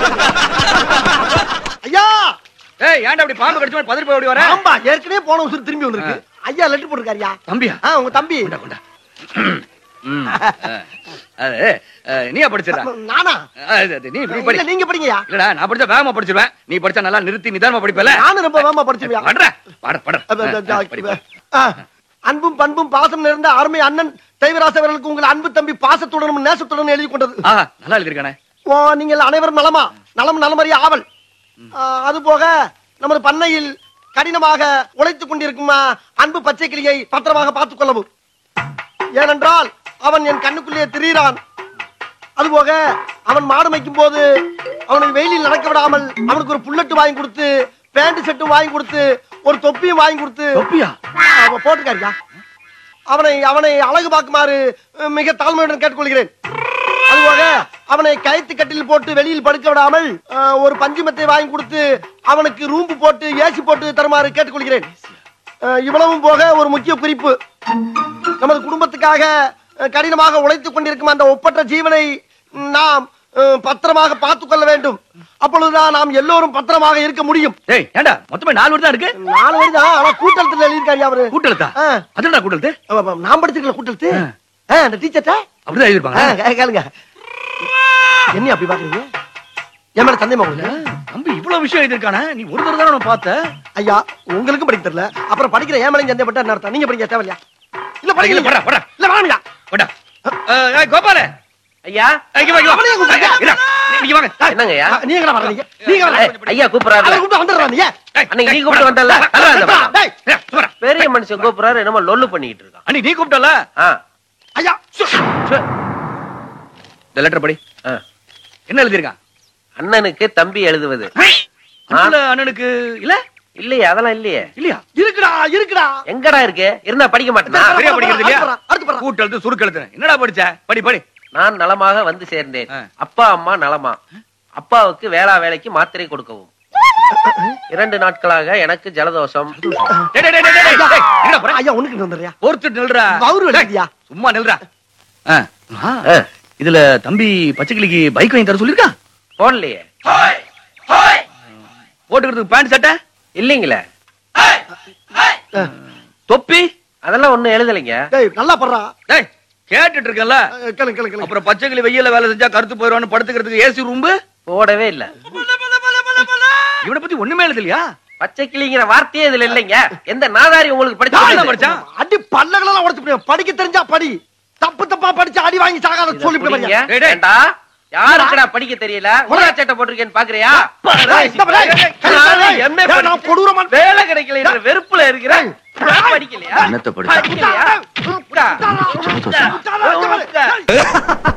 ஐயா ஏய் ஏன்டா அப்படி பாம்பு கடிச்ச மாதிரி பதறி போய் ஓடி வர ஆம்பா ஏற்கனவே போன உசுறு திரும்பி வந்திருக்கு ஐயா லெட்டர் போட்டிருக்காருயா தம்பியா ஆ உங்க தம்பி கொண்டா கொண்டா ம், அஹ், அது அஹ், நீயா படிச்சிடா நானா நீ இப்படி படி இல்ல நீங்க படிங்கயா இல்லடா நான் படிச்சா வேகமா படிச்சிருவேன் நீ படிச்சா நல்லா நிறுத்தி நிதானமா படிப்பல நானும் ரொம்ப வேகமா படிச்சுவியா படுற பட பட அப்ப, அப்ப, அப்ப, ஆ, அன்பும் பண்பும் பாசம் நிறைந்த அருமை அண்ணன் தெய்வராச அவர்களுக்கு உங்கள் அன்பு தம்பி பாசத்துடனும் நேசத்துடனும் எழுதி கொண்டது ஆஹா நல்லா எழுதிருக்கானே ஓ நீங்கள் அனைவரும் நலமா நலம் நலமறிய ஆவல் ஆ, அது போக நமது பண்ணையில் கடினமாக உழைத்துக் கொண்டிருக்கும் ஆ, அன்பு பச்சை கிளியை பத்திரமாக பார்த்துக் கொள்ளவும் ஏனென்றால் அவன் என் கண்ணுக்குள்ளே திரியிறான் அதுபோக அவன் மாடு மேய்க்கும் போது அவனை வெயிலில் நடக்க விடாமல் அவனுக்கு ஒரு புல்லட்டு வாங்கி கொடுத்து பேண்ட் செட்டும் வாங்கி கொடுத்து ஒரு தொப்பியும் வாங்கி கொடுத்து தொப்பியா அவன் போட்டுக்காரியா அவனை அவனை அழகு பார்க்குமாறு அஹ், மிக தாழ்மையுடன் கேட்டுக்கொள்கிறேன் அதுபோக அவனை கயிற்று கட்டில் போட்டு வெளியில் படுக்க விடாமல் அஹ், ஒரு பஞ்சுமத்தை வாங்கி கொடுத்து அவனுக்கு ரூம்பு போட்டு ஏசி போட்டு தருமாறு கேட்டுக்கொள்கிறேன் அஹ், இவ்வளவும் போக ஒரு முக்கிய குறிப்பு நமது குடும்பத்துக்காக அஹ், கடினமாக உழைத்துக் கொண்டிருக்கும் அந்த ஒப்பற்ற ஜீவனை நாம் அஹ், பத்திரமாக பார்த்துக் கொள்ள வேண்டும் அப்பொழுதுதான் நாம் எல்லோரும் பத்திரமாக இருக்க முடியும் ஏய் ஏன்டா மொத்தமே நாலு வருடம் இருக்கு நாலு வயது தான் ஆனா கூட்டத்தில் எழுதியிருக்காரு அவரு கூட்டெழுத்தா ஆ. அதுடா கூட்டெழுத்து ஆமா, ஆமா, நான் படிச்சிருக்கல கூட்டத்து ஆ. அந்த டீச்சர்ட்ட அப்படிதான் எழுதிருப்பாங்க கேளுங்க என்ன அப்படி பாக்குறீங்க என் மேல சந்தேகமா உங்களுக்கு தம்பி இவ்வளவு விஷயம் எழுதிருக்கானே நீ ஒரு தடவை தானே நான் பார்த்த ஐயா உங்களுக்கும் படிக்க தெரியல அப்புறம் படிக்கிற ஏன் மேலே சந்தேகப்பட்டா என்ன அர்த்தம் நீங்க படிக்க தேவையா இல்ல இல்ல, படிக்கல போடா, போடா. இல்ல வாங்கயா போடா அஹ், ஏய், கோபால ஐயா இங்க வா, இங்க வா. அவனையே கூப்பிடுங்க. இருடா, நீ வாங்க என்னங்க ஐயா நீங்க என்ன வர்றீங்க நீங்க ஏய், வர்றீங்க ஐயா கூப்பிடுறாரு அதை கூப்பிட்டு வந்துடுறா நீ ஏய், அன்னைக்கு நீ ஏய், கூப்பிட்டு போடா. வந்தல்ல நல்லா இருந்த பாரு. டேய், ஏய், சும்மாடா. பெரிய மனுஷன் கூப்பிடுறாரு என்னமோ லொல்லு பண்ணிட்டு இருக்கான் அண்ணி நீ கூப்பிட்டல ஆ, ஐயா இந்த லெட்டர் படி ஆ. என்ன எழுதிருக்கான் அண்ணனுக்கு தம்பி எழுதுவது அண்ணல அண்ணனுக்கு இல்ல இல்லையே அதெல்லாம் இல்லையே இல்லையா இருக்குடா இருக்குடா எங்கடா இருக்கு இருந்தா படிக்க மாட்டேனா சரியா படிக்கிறது இல்லையா அடுத்து போறா, அடுத்து போறா. கூட்டெழுத்து சுருக்கெழுத்து என்னடா படிச்ச படி படி நான் நலமாக வந்து சேர்ந்தேன் ஆ. அப்பா அம்மா நலமா அப்பாவுக்கு வேளா வேலைக்கு மாத்திரை கொடுக்கவும் இரண்டு நாட்களாக எனக்கு ஜலதோஷம் டேய், டேய், டேய், டேய், டேய், டேய், எங்கடா போற? ஐயா உனக்கு வந்துடுறியா பொறுத்துட்டு நில்றா வவுறு வலிக்குதியா? டேய், சும்மா நில்றா ஆ, ஆ, ஆ, இதுல தம்பி பச்சைக்கிளிக்கு பைக் வாங்கி தர சொல்லிருக்கா போடலையே போட்டுக்கிறதுக்கு பேண்ட் சட்டை இல்லைங்களே தொப்பி அதெல்லாம் ஒண்ணும் எழுதலைங்க டேய் நல்லா படுறா டேய் கேட்டுட்டு இருக்கேன்ல அஹ், கேளு கேளு கேளு அப்புறம் பச்சைக்கிளி வெயில்ல வேலை செஞ்சா கருத்து போயிடுவான்னு படுத்துக்கிறதுக்கு ஏசி ரூம்பு போடவே இல்ல இவனை பத்தி ஒண்ணுமே எழுதலையா பச்சை கிளிங்கிற வார்த்தையே இதுல இல்லைங்க எந்த நாதாரி உங்களுக்கு யாருடா படிச்சு படிச்சான்? அடி பல்லகளெல்லாம் உடைச்சு போடுவேன். படிக்க தெரிஞ்சா படி தப்பு தப்பா படிச்சு அடி வாங்கி சாகாத சொல்லி புடிங்க. டேய், டேய். ஏண்டா யாருக்குடா படிக்க தெரியல ஊதா சட்டை போட்டிருக்கேன்னு பாக்குறியா நானும் MA நான் கொடூரமான வேலை கிடைக்கல வெறுப்புல இருக்கிறேன் நான் படிக்கலையா என்னத்தை படிச்சா? படிக்கலையா? உட்கா. உட்காரா, உட்காரா, உட்காரா.